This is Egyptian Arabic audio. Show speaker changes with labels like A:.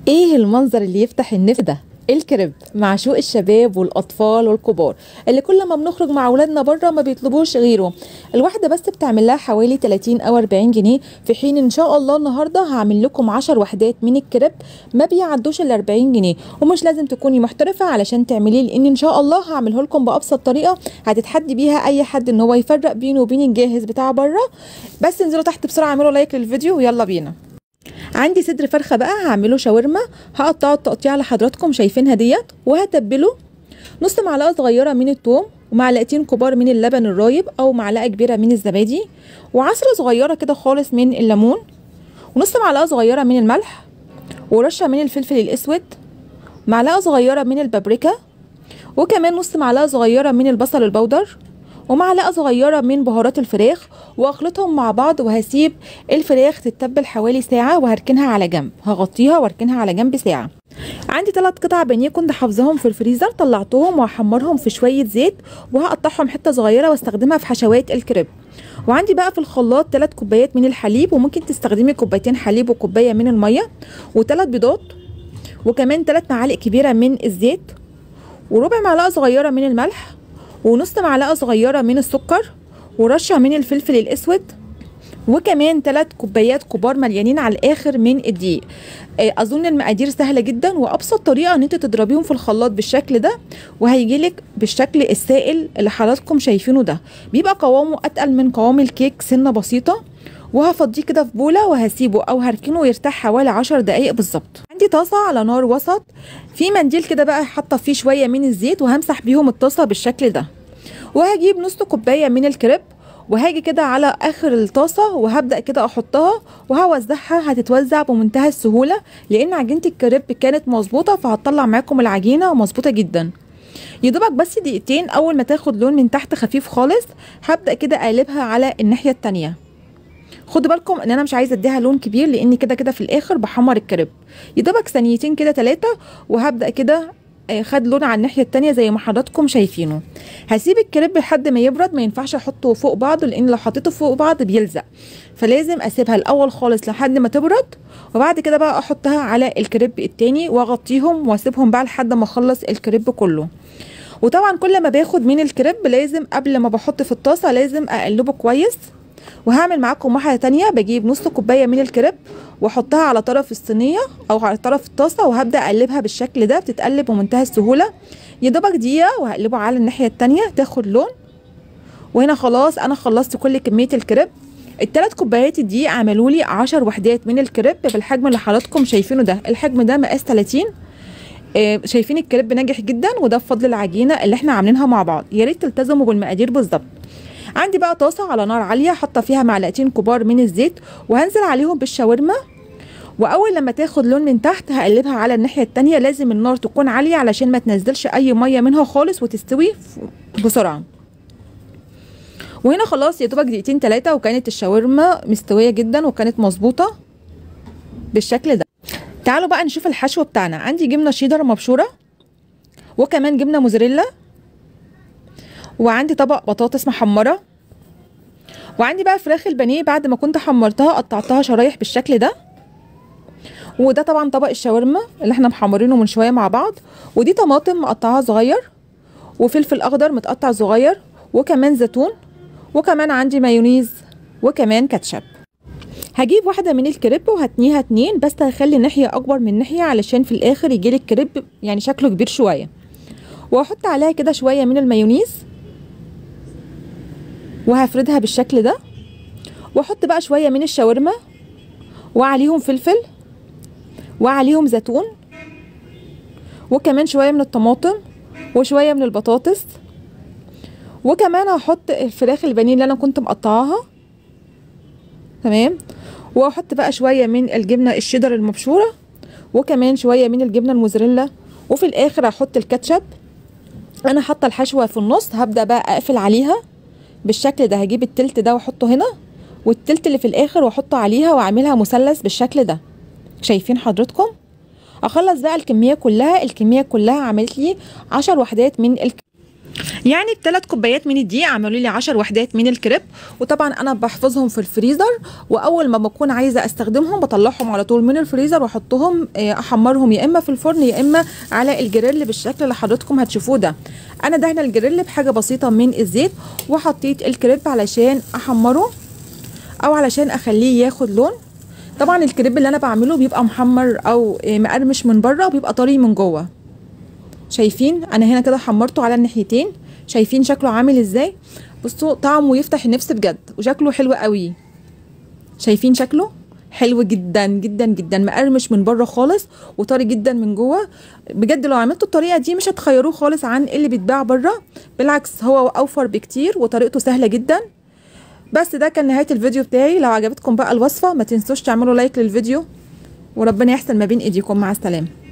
A: ايه المنظر اللي يفتح النفس ده الكريب معشوق الشباب والاطفال والكبار اللي كل ما بنخرج مع اولادنا بره ما بيطلبوش غيره الواحده بس بتعمل لها حوالي 30 او 40 جنيه في حين ان شاء الله النهارده هعمل لكم 10 وحدات من الكريب ما بيعدوش ال 40 جنيه ومش لازم تكوني محترفه علشان تعمليه لان ان شاء الله هعمله لكم بابسط طريقه هتتحدي بيها اي حد ان هو يفرق بينه وبين الجاهز بتاع بره بس انزلوا تحت بسرعه اعملوا لايك للفيديو ويلا بينا عندي صدر فرخه بقى هعمله شاورما هقطعه التقطيع اللي حضراتكم شايفينها ديت وهتبله نص معلقه صغيره من الثوم ومعلقتين كبار من اللبن الرايب او معلقه كبيره من الزبادي وعصره صغيره كده خالص من الليمون ونص معلقه صغيره من الملح ورشه من الفلفل الاسود معلقه صغيره من البابريكا وكمان نص معلقه صغيره من البصل البودر ومعلقه صغيره من بهارات الفراخ واخلطهم مع بعض وهسيب الفراخ تتبل حوالي ساعه وهركنها على جنب هغطيها واركنها على جنب ساعه عندي ثلاث قطع بانيه كنت حافظاهم في الفريزر طلعتهم وهحمرهم في شويه زيت وهقطعهم حته صغيره واستخدمها في حشوات الكريب وعندي بقى في الخلاط 3 كوبايات من الحليب وممكن تستخدمي كوبايتين حليب وكوبايه من الميه وثلاث بيضات وكمان 3 معالق كبيره من الزيت وربع معلقه صغيره من الملح ونص معلقه صغيره من السكر ورشه من الفلفل الاسود وكمان 3 كوبايات كبار مليانين على الاخر من الدقيق اظن المقادير سهله جدا وابسط طريقه ان انت تضربيهم في الخلاط بالشكل ده وهيجيلك بالشكل السائل اللي حضراتكم شايفينه ده بيبقى قوامه اتقل من قوام الكيك سنه بسيطه وهفضيه كده في بوله وهسيبه او هركنه يرتاح حوالي 10 دقايق بالظبط عندي طاسه على نار وسط في منديل كده بقى حاطه فيه شويه من الزيت وهمسح بيهم الطاسه بالشكل ده وهجيب نص كوبايه من الكريب وهاجي كده على اخر الطاسه وهبدا كده احطها وهوزعها هتتوزع بمنتهى السهوله لان عجينه الكريب كانت مظبوطه فهتطلع معاكم العجينه مظبوطه جدا يدوبك بس دقيقتين اول ما تاخد لون من تحت خفيف خالص هبدا كده اقلبها على الناحيه التانية خدوا بالكم ان انا مش عايزه اديها لون كبير لان كده كده في الاخر بحمر الكريب يدوبك ثانيتين كده ثلاثه وهبدا كده خد لون على الناحيه التانية زي ما حضراتكم شايفينه هسيب الكريب لحد ما يبرد ما ينفعش احطه فوق بعض لان لو حطيته فوق بعض بيلزق فلازم اسيبها الاول خالص لحد ما تبرد وبعد كده بقى احطها على الكريب التاني واغطيهم واسيبهم بقى لحد ما اخلص الكريب كله وطبعا كل ما باخد من الكريب لازم قبل ما بحط في الطاسه لازم اقلبه كويس وهعمل معاكم واحده تانية بجيب نص كوبايه من الكريب واحطها على طرف الصينيه او على طرف الطاسه وهبدا اقلبها بالشكل ده بتتقلب بمنتهى السهوله يا دوبك دقيقه وهقلبه على الناحيه التانية تاخد لون وهنا خلاص انا خلصت كل كميه الكريب الثلاث كوبايات الدقيق عملوا لي 10 وحدات من الكريب بالحجم اللي حضراتكم شايفينه ده الحجم ده مقاس 30 آه شايفين الكريب ناجح جدا وده بفضل العجينه اللي احنا عاملينها مع بعض يا ريت تلتزموا بالمقادير بالظبط عندي بقى طاسه على نار عاليه حاطه فيها معلقتين كبار من الزيت وهنزل عليهم بالشاورما واول لما تاخد لون من تحت هقلبها على الناحيه التانية لازم النار تكون عاليه علشان ما تنزلش اي ميه منها خالص وتستوي بسرعه وهنا خلاص يا دوبك دقيقتين ثلاثه وكانت الشاورما مستويه جدا وكانت مظبوطه بالشكل ده تعالوا بقى نشوف الحشو بتاعنا عندي جبنه شيدر مبشوره وكمان جبنه موزاريلا وعندي طبق بطاطس محمره وعندي بقى فراخ البانيه بعد ما كنت حمرتها قطعتها شرايح بالشكل ده وده طبعا طبق الشاورما اللي احنا محمرينه من شويه مع بعض ودي طماطم مقطعها صغير وفلفل اخضر متقطع صغير وكمان زيتون وكمان عندي مايونيز وكمان كاتشب هجيب واحده من الكريب وهتنيها اتنين بس هخلي ناحيه اكبر من ناحيه علشان في الاخر يجيلي الكريب يعني شكله كبير شويه وهحط عليها كده شويه من المايونيز وهفردها بالشكل ده واحط بقى شويه من الشاورما وعليهم فلفل وعليهم زيتون وكمان شويه من الطماطم وشويه من البطاطس وكمان هحط الفراخ البانيه اللي انا كنت مقطعاها تمام واحط بقى شويه من الجبنه الشيدر المبشوره وكمان شويه من الجبنه الموزاريلا وفي الاخر هحط الكاتشب انا حاطه الحشوه في النص هبدا بقى اقفل عليها بالشكل ده هجيب التلت ده واحطه هنا والتلت اللي في الاخر واحطه عليها واعملها مثلث بالشكل ده شايفين حضرتكم اخلص بقى الكميه كلها الكميه كلها عملت لي 10 وحدات من الك... يعني الثلاث كوبايات من الدقيق عملوا لي 10 وحدات من الكريب وطبعا انا بحفظهم في الفريزر واول ما بكون عايزه استخدمهم بطلعهم على طول من الفريزر واحطهم آه، احمرهم يا اما في الفرن يا اما على الجريل بالشكل اللي حضراتكم هتشوفوه ده انا دهنه الجريل بحاجه بسيطه من الزيت وحطيت الكريب علشان احمره او علشان اخليه ياخد لون طبعا الكريب اللي انا بعمله بيبقى محمر او آه، مقرمش من بره وبيبقى طري من جوه شايفين انا هنا كده حمرته على الناحيتين شايفين شكله عامل ازاي بصوا طعمه يفتح النفس بجد وشكله حلو قوي شايفين شكله حلو جدا جدا جدا مقرمش من بره خالص وطري جدا من جوه بجد لو عملتوا الطريقه دي مش هتخيروه خالص عن اللي بيتباع بره بالعكس هو اوفر بكتير وطريقته سهله جدا بس ده كان نهايه الفيديو بتاعي لو عجبتكم بقى الوصفه ما تنسوش تعملوا لايك للفيديو وربنا يحسن ما بين ايديكم مع السلامه